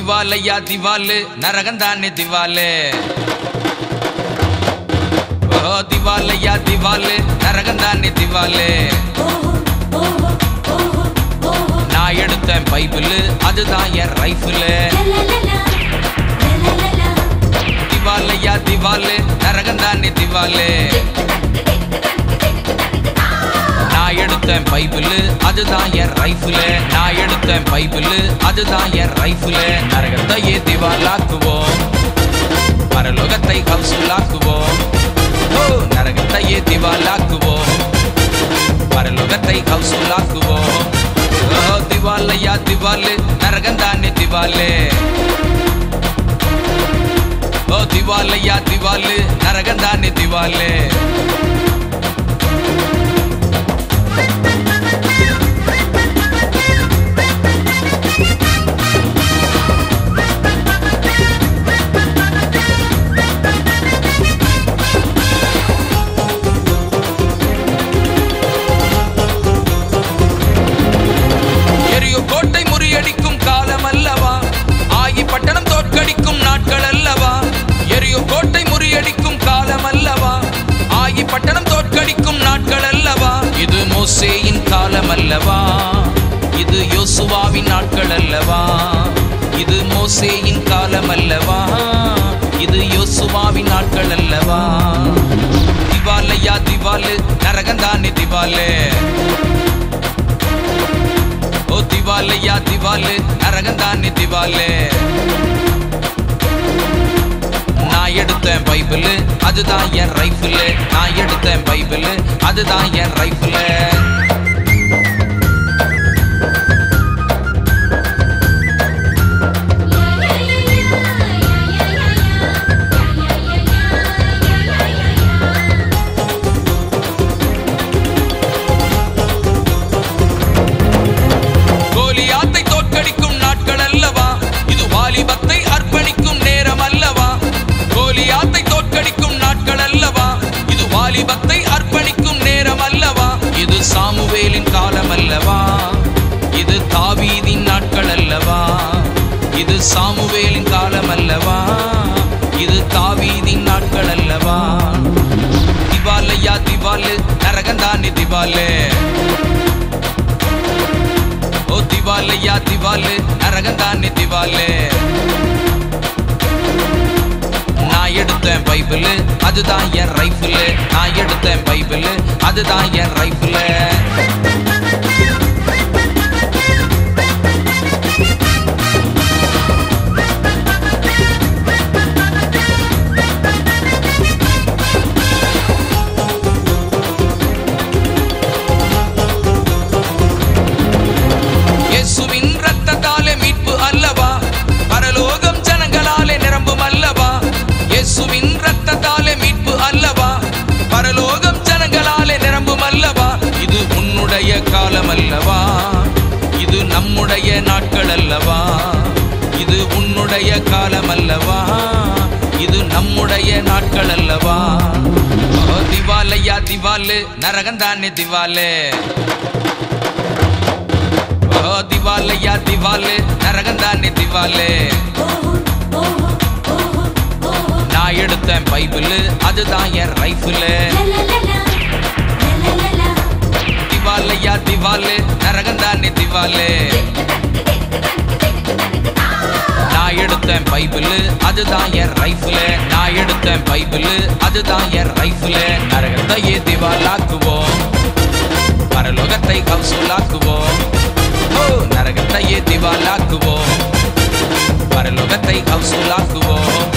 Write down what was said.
திவாலையா திவாலு நரகந்தானே திவாலு ஓ திவாலையா திவாலு நரகந்தானே திவாலு நான் எடுத்தேன் பைபிள் அதுதான் என் ரைஃபிளு திவாலையா திவாலு நரகந்தானே திவாலு நான் எடுத்தேன் பைபிள் அதுதான் என் ரைஃபிள் நான் எடுத்தேன் பைபிள் அதுதான் என் ரைஃபிள் நரகத்தையே திவாலாக்குவோம் பரலோகத்தை கவுசுலாக்குவோம் ஓ நரகத்தையே திவாலாக்குவோம் பரலோகத்தை கவுசுலாக்குவோம் ஓ திவாலையா திவாலு நரகந்தானே திவாலு ஓ திவாலையா திவாலு நரகந்தானே திவாலு எரியோ கோட்டை முறியடிக்கும் காலம் அல்லவா ஆகி பட்டணம் தோற்கடிக்கும் நாட்கள் அல்லவா எரியோ கோட்டை முறியடிக்கும் காலம் அல்லவா ஆகி பட்டணம் தோற்கடிக்கும் நாட்கள் அல்லவா இது மோசேயின் காலம் அல்லவா இது யோசுவாவின் நாட்கள் அல்லவா இது மோசேயின் காலம் அல்லவா இது யோசுவாவின் நாட்கள் அல்லவா திவாலையா திவாலு நரகந்தானே திவாலு ஓ திவாலையா திவாலு நரகந்தானே திவாலு நான் எடுத்தேன் பைபிள் அதுதான் என் ரைஃபிள் நான் எடுத்தேன் பைபிள் அதுதான் என் ரைஃபிள் கோலியாத்தை தோற்கடிக்கும் நாட்கள் அல்லவா இது வாலிபத்தை அர்ப்பணிக்கும் நேரம் அல்லவா கோலியாத்தை தோற்கடிக்கும் நாட்கள் அல்லவா இது வாலிபத்தை அர்ப்பணிக்கும் நேரம் அல்லவா இது சாமுவேலின் காலம் அல்லவா இது தாவீதின் நாட்கள் அல்லவா இது சாமுவேலின் காலம் அல்லவா இது தாவீதின் நாட்கள் அல்லவா திவாலையா திவாலு நரகந்தானே திவாலு ஓ திவாலையா திவாலு நரகந்தானே திவாலு நான் எடுத்தேன் பைபிள் அதுதான் என் ரைஃபிள் நான் எடுத்தேன் பைபிள் அதுதான் என் ரைஃபிள் இயேசுவின் ரத்தத்தாலே மீட்பு அல்லவா பரலோகம் ஜனங்களாலே நிரம்பும் அல்லவா இயேசுவின் ரத்தத்தாலே மீட்பு அல்லவா பரலோகம் ஜனங்களாலே நிரம்பும் அல்லவா இது உன்னுடைய காலம் அல்லவா இது நம்முடைய நாட்கள் அல்லவா இது உன்னுடைய காலம் அல்லவா இது நம்முடைய நாட்கள் அல்லவா ஓ திவாலையா திவாலு நரகந்தானே திவாலு ஓ திவாலையா திவாலு நரகந்தானே திவாலு நான் எடுத்தேன் பைபிள் அதுதான் என் ரைஃபிள் திவாலையா திவாலு நரகந்தானே திவாலு நான் எடுத்தேன் பைபிள் அதுதான் என் ரைஃபிள் நான் எடுத்தேன் பைபிள் அதுதான் என் ரைஃபிள் நரகத்தையே திவாலாக்குவோம் பரலோகத்தை கவுசூலாக்குவோம் ஓ நரகத்தையே திவாலாக்குவோம் பரலோகத்தை கவுசூலாக்குவோம்